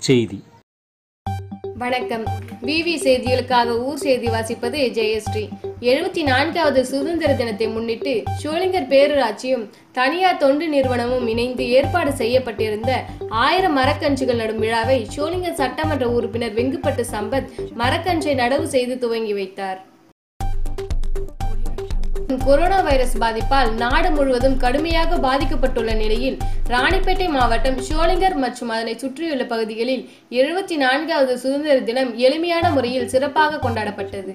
செய்தி வணக்கம் விவி செய்திகளுக்காக ஊர் செய்தி வாசிப்பது ஜெயஸ்ரீ எழுபத்தி நான்காவது சுதந்திர தினத்தை முன்னிட்டு ஷோலிங்கர் பேரூராட்சியும் தனியார் தொண்டு நிறுவனமும் இணைந்து ஏற்பாடு செய்யப்பட்டிருந்த ஆயிரம் மரக்கன்றுகள் நடும் விழாவை ஷோலிங்கர் சட்டமன்ற உறுப்பினர் வெங்குப்பட்டு சம்பத் மரக்கன்றை நடவு செய்து துவங்கி வைத்தார் கொரோனா வைரஸ் பாதிப்பால் நாடு முழுவதும் கடுமையாக பாதிக்கப்பட்டுள்ள நிலையில் ராணிப்பேட்டை மாவட்டம் ஷோலிங்கர் மற்றும் அதனை சுற்றியுள்ள பகுதிகளில் எழுபத்தி நான்காவது சுதந்திர தினம் எளிமையான முறையில் சிறப்பாக கொண்டாடப்பட்டது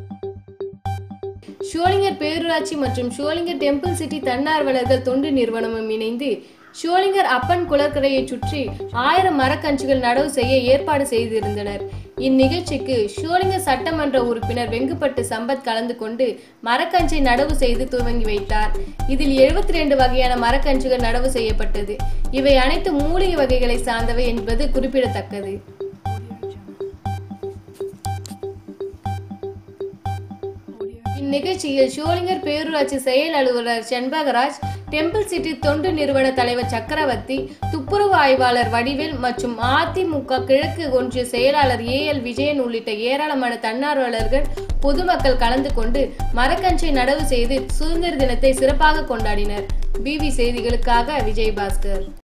ஷோலிங்கர் பேரூராட்சி மற்றும் ஷோலிங்கர் டெம்பிள் சிட்டி தன்னார்வலர்கள் தொண்டு நிறுவனமும் இணைந்து ஷோலிங்கர் அப்பன் குளக்கரையை சுற்றி ஆயிரம் மரக்கன்றுகள் நடவு செய்ய ஏற்பாடு செய்திருந்தனர் இந்நிகழ்ச்சிக்கு ஷோலிங்கர் சட்டமன்ற உறுப்பினர் வெங்குப்பட்டு சம்பத் கலந்து கொண்டு மரக்கன்றை நடவு செய்து துவங்கி வைத்தார் இதில் எழுபத்தி ரெண்டு வகையான மரக்கன்றுகள் நடவு செய்யப்பட்டது இவை அனைத்து மூலிகை வகைகளை சார்ந்தவை என்பது குறிப்பிடத்தக்கது இந்நிகழ்ச்சியில் ஷோலிங்கர் பேரூராட்சி செயல் அலுவலர் செண்பகராஜ் டெம்பிள் சிட்டி தொண்டு நிறுவன தலைவர் சக்கரவர்த்தி துப்புரவு ஆய்வாளர் வடிவேல் மற்றும் அதிமுக கிழக்கு ஒன்றிய செயலாளர் ஏ எல் விஜயன் உள்ளிட்ட ஏராளமான தன்னார்வலர்கள் பொதுமக்கள் கலந்து கொண்டு மரக்கன்றை நடவு செய்து சுதந்திர தினத்தை சிறப்பாக கொண்டாடினர் பிவி செய்திகளுக்காக விஜயபாஸ்கர்